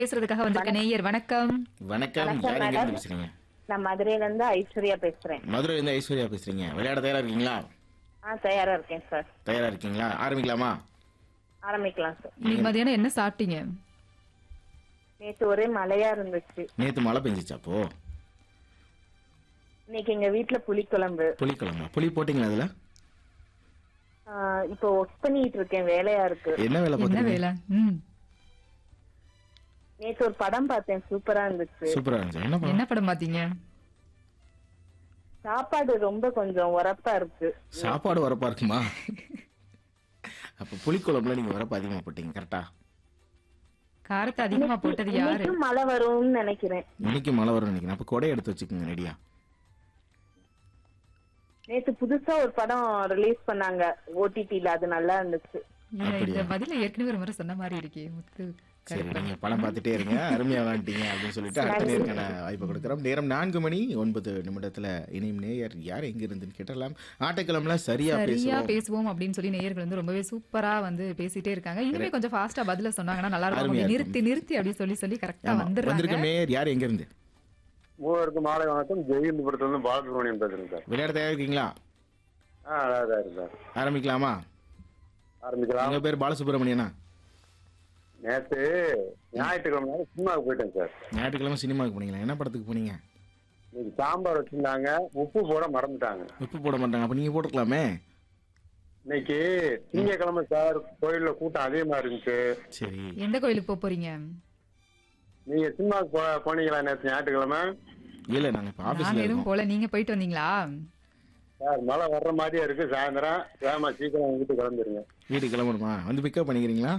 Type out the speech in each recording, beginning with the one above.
பேசுறதுக்காக வந்திருக்க நேயர் வணக்கம் வணக்கம் வணக்கம், யார் எங்க இருந்து மேடம். பேசுறீங்க நான் மதுரையில இருந்து ஐஸ்வர்யா பேசுறேன் மதுரையில இருந்து ஐஸ்வர்யா பேசுறீங்க விளையாட தயாரா இருக்கீங்களா ஆ தயாரா இருக்கேன் சார் தயாரா இருக்கீங்களா ஆரம்பிக்கலாமா ஆரம்பிக்கலாம் சார் இன்னைக்கு மதியானம் என்ன சாப்பிட்டீங்க நேத்து ஒரே மழையா இருந்துச்சு நேத்து மழை பெஞ்சிச்சா அப்போ இன்னைக்கு எங்க வீட்டுல புளிக்குழம்பு புளிக்குழம்பா புளி போட்டீங்களா அதுல ஆ, இப்போ ஒர்க் பண்ணிட்டு இருக்கேன் வேலையா இருக்கு என்ன வேலை என்ன பாக்குறீங்க வேலை ம் நேத்து ஒரு படம் பார்த்தேன் சூப்பரா இருந்துச்சு சூப்பரா இருந்துச்சு என்ன படம் என்ன படம் பாத்தீங்க சாப்பாடு ரொம்ப கொஞ்சம் உரப்பா இருக்கு சாப்பாடு வரப்பா இருக்குமா அப்ப புளிக்குழம்புல நீங்க வரப்ப அதிகமா போட்டீங்க கரெக்டா காரத்தை அதிகமா போட்டது யாரு இன்னைக்கும் மழை வரும்னு நினைக்கிறேன் இன்னைக்கு மழை வரும் நினைக்கிறேன் அப்ப கொடை எடுத்து வச்சுக்கோங்க ரெடியா நேத்து புதுசா ஒரு படம் ரிலீஸ் பண்ணாங்க ஓடிடில அது நல்லா இருந்துச்சு இல்ல, இந்த அப்படியா? பதில ஏற்கனவே ஒரு முறை சொன்ன மாதிரி இருக்கே முத்து சரி நீங்க படம் பார்த்துட்டே இருங்க அருமையா விளாண்டீங்க அப்படின்னு சொல்லிட்டு அடுத்த நேருக்கான வாய்ப்பு கொடுக்குறோம் நேரம் நான்கு மணி ஒன்பது நிமிடத்துல இனியும் நேயர் யார் எங்க இருந்துன்னு கேட்டலாம் ஆட்டக்கிழமைல சரியா சரியா பேசுவோம் பேசுவோம் அப்படின்னு சொல்லி நேயர்கள் வந்து ரொம்பவே சூப்பரா வந்து பேசிட்டே இருக்காங்க இனிமே கொஞ்சம் ஃபாஸ்டா பதில சொன்னாங்கன்னா நல்லா இருக்கும் அருமையா அப்படி இருக்கும். நிறுத்தி நிறுத்தி அப்படி சொல்லி சொல்லி கரெக்டா ஆமா. வந்துடுறாங்க வந்திருக்க நேயர் யார் எங்க இருந்து மூவருக்கு மாலை வணக்கம் ஜெயந்தபுரத்துல இருந்து பாலசுப்ரமணியம் பேசுறேன் சார் விளையாட தயாரா இருக்கீங்களா ஆ அதான் இருக்கு சார் ஆரம்பிக்கலாமா ஆரம்பிக்கலாம் உங்க பேர் பாலசுப்ரமணியனா நேத்து ஞாயிற்றுக்கிழமை சினிமாவுக்கு போயிட்டேன் சார் ஞாயிற்றுக்கிழமை சினிமாவுக்கு போனீங்களா என்ன படத்துக்கு போனீங்க இன்னைக்கு சாம்பார் வச்சிருந்தாங்க உப்பு போட மறந்துட்டாங்க உப்பு போட மாட்டாங்க அப்ப நீங்க போட்டுக்கலாமே இன்னைக்கு திங்கக்கிழமை சார் கோயில்ல கூட்டம் அதிகமா இருந்துச்சு சரி எந்த கோயிலுக்கு போக போறீங்க நீங்க சினிமாவுக்கு போ போனீங்களா நேத்து ஞாயிற்றுக்கிழமை இல்ல நாங்க இப்ப ஆபீஸ்ல நாங்க எதுவும் இருக்கோம் போல நீங்க போயிட்டு வந்தீங்களா சார் மழை வர்ற மாதிரியே இருக்கு சாயந்தரம் வேகமா சீக்கிரம் வீட்டுக்கு கிளம்பிருங்க வீட்டுக்கு கிளம்பணுமா வந்து பிக்கப் பண்ணிக்கிறீங்களா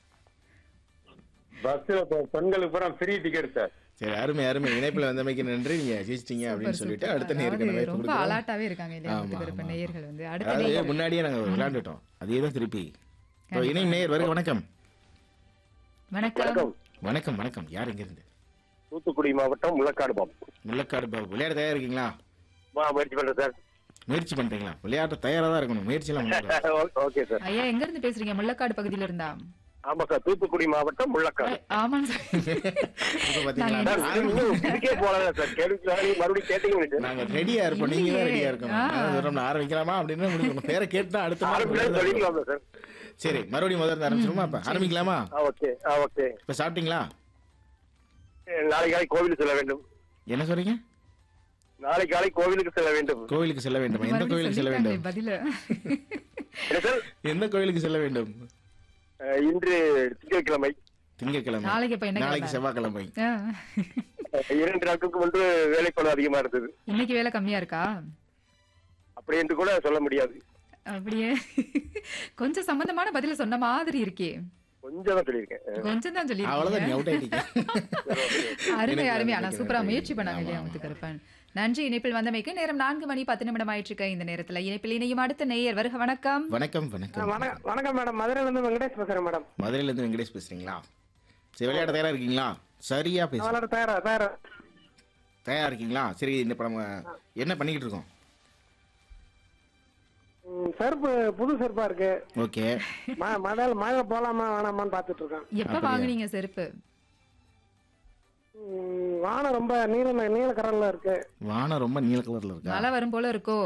பஸ்ல பெண்களுக்கு பூரா ஃப்ரீ டிக்கெட் சார் சரி அருமை அருமை இணைப்புல வந்தமைக்கு நன்றி நீங்க ஜெயிச்சிட்டீங்க அப்படின்னு சூப்பர், சொல்லிட்டு சூப்பர். அடுத்த நேருக்கு அதாவது வாய்ப்பு ரொம்ப கொடுக்குறோம் அலாட்டாவே இருக்காங்க இல்லையா ஆமா, முத்துக்கு இருப்ப ஆமா. நேயர்கள் வந்து அடுத்த அதாவது நேயர் முன்னாடியே நாங்க விளையாண்டுட்டோம் அதே தான் திருப்பி இப்போ இணையும் நேயர் வருக வணக்கம் வணக்கம் வணக்கம் வணக்கம் யார் எங்க இருந்து தூத்துக்குடி மாவட்டம் முள்ளக்காடு பாம்பு முள்ளக்காடு பாபு விளையாட தயாரா இருக்கீங்களா முயற்சி பண்றேன் சார் முயற்சி பண்றீங்களா விளையாட்ட தயாரா தான் இருக்கணும் முயற்சி எல்லாம் பண்ணக்கூடாது. ஓகே சார் ஐயா எங்க இருந்து பேசுறீங்க முள்ளக்காடு பகுதியில இருந்தா ஆமா சார் தூத்துக்குடி மாவட்டம் முள்ளக்காடு ஆமாம் சார் இப்ப பாத்தீங்களா நாங்க சார், நீங்க இதுக்கே போகல சார் கேள்வி நீங்க மறுபடியும் கேட்டீங்க நாங்க ரெடியா இருப்போம் நீங்க தான் ரெடியா இருக்கணும் ஆ. நான் சொல்றோம், நான் ஆரம்பிக்கலாமா அப்படின்னு முடிக்கணும் பேரை கேட்டா அடுத்த நாள் ஆரம்பிக்கலாம் சொல்லிக்கலாமா சார் சரி மறுபடியும் முதல்ல இருந்து ஆரம்பிச்சிருமா அப்ப ஆரம்பிக்கலாமா ஆ ஓகே ஆ ஓகே இப்ப சாப்பிட்டீங்களா நாளை காலை கோவிலுக்கு செல்ல வேண்டும் என்ன சொல்றீங்க நாளை காலை கோவிலுக்கு செல்ல வேண்டும் கோவிலுக்கு செல்ல வேண்டும் எந்த கோவிலுக்கு செல்ல வேண்டும் பதில என்ன சார் எந்த கோவிலுக்கு செல்ல வேண்டும் அஹ், இன்று திங்கட்கிழமை திங்கட்கிழமை நாளைக்கு இப்ப என்ன நாளைக்கு கிழமை? செவ்வாய்க்கிழமை ஆ. அஹ், இரண்டு நாட்களுக்கு முன்பு வேலைப்பளு அதிகமா இருந்தது இன்னைக்கு வேலை கம்மியா இருக்கா அப்படி என்று கூட சொல்ல முடியாது அப்படியே கொஞ்சம் சம்பந்தமான பதில சொன்ன மாதிரி இருக்கே கொஞ்சம் தான் சொல்லியிருக்கேன் அஹ், கொஞ்சம் தான் அவ்வளவுதான் நீ சொல்லி அவுட் ஆயிட்டீங்க அருமை எனக்கு அருமை ஆனா நம்பிக்கை சூப்பரா நன்றி. முயற்சி பண்ணாங்க இல்லையா ஆமா, முத்துக்கருப்பன் நன்றி இணைப்பில் வந்தமைக்கு நேரம் நான்கு மணி பத்து நிமிடம் ஆயிட்டு இருக்க இந்த நேரத்துல இணைப்பில் இணையும் அடுத்த நேயர் வருக வணக்கம் வணக்கம் வணக்கம் வணக்கம் வணக்கம் மேடம் மதுரையில இருந்து வெங்கடேஷ் பேசுறேன் மேடம் மதுரையில இருந்து வெங்கடேஷ் பேசுறீங்களா சரி விளையாட தயாரா இருக்கீங்களா சரியா பேசு விளையாட தயாரா தயாரா தயாரா இருக்கீங்களா சரி இந்த இப்ப நம்ம என்ன பண்ணிக்கிட்டு இருக்கோம் ம், செருப்பு புது செருப்பா இருக்கு ஓகே ம- மழையில மழை போலாமா வேணாமான்னு பாத்துட்டு இருக்கேன் எப்ப அப்படியா? வாங்குனீங்க செருப்பு ம், வானம் ரொம்ப நீல நீல கரல்ல இருக்கு வானம் ரொம்ப நீல கலர்ல இருக்கா மழை வரும் போல இருக்கோ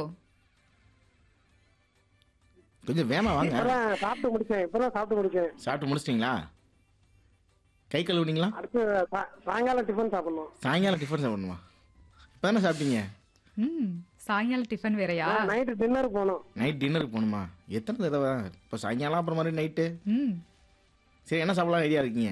கொஞ்சம் வேமா வாங்க இப்பதான் சாப்பிட்டு முடிச்சேன் இப்பதான் சாப்பிட்டு முடிச்சேன் சாப்பிட்டு முடிச்சிட்டீங்களா கை கழுவுனீங்களா அடுத்து சா- சாயங்காலம் டிஃபன் சாப்பிடணும் சாயங்காலம் டிஃபன் சாப்பிடணுமா இப்போ தானே சாப்பிட்டீங்க ம் சாயங்காலம் டிஃபன் வேறயா நைட்டு டின்னர் போகணும் நைட் டின்னருக்கு போகணுமா எத்தனை தடவை இப்போ சாயங்காலம் அப்புறம் மாதிரி நைட்டு ம் சரி என்ன சாப்பிடலாம் ஐடியா இருக்கீங்க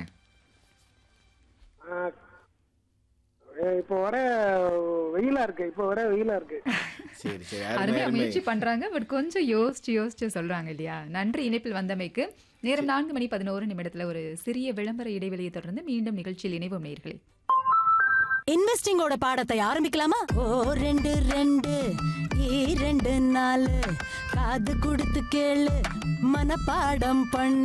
ஆ, இப்போ வர வெயிலா இருக்கு இப்போ வர வெயிலா இருக்கு சரி சரி அருமை அருமையா அருமை முயற்சி பண்றாங்க பட் கொஞ்சம் யோசிச்சு யோசிச்சு சொல்றாங்க இல்லையா நன்றி இணைப்பில் வந்தமைக்கு நேரம் நான்கு மணி பதினோரு நிமிடத்துல ஒரு சிறிய விளம்பர இடைவெளியை தொடர்ந்து மீண்டும் நிகழ்ச்சியில் இணைவோம் நேர்களே இன்வெஸ்டிங்கோட பாடத்தை ஆரம்பிக்கலாமா ஓ ரெண்டு ரெண்டு இரண்டு நாலு காது கொடுத்து கேளு மனப்பாடம் பண்ணு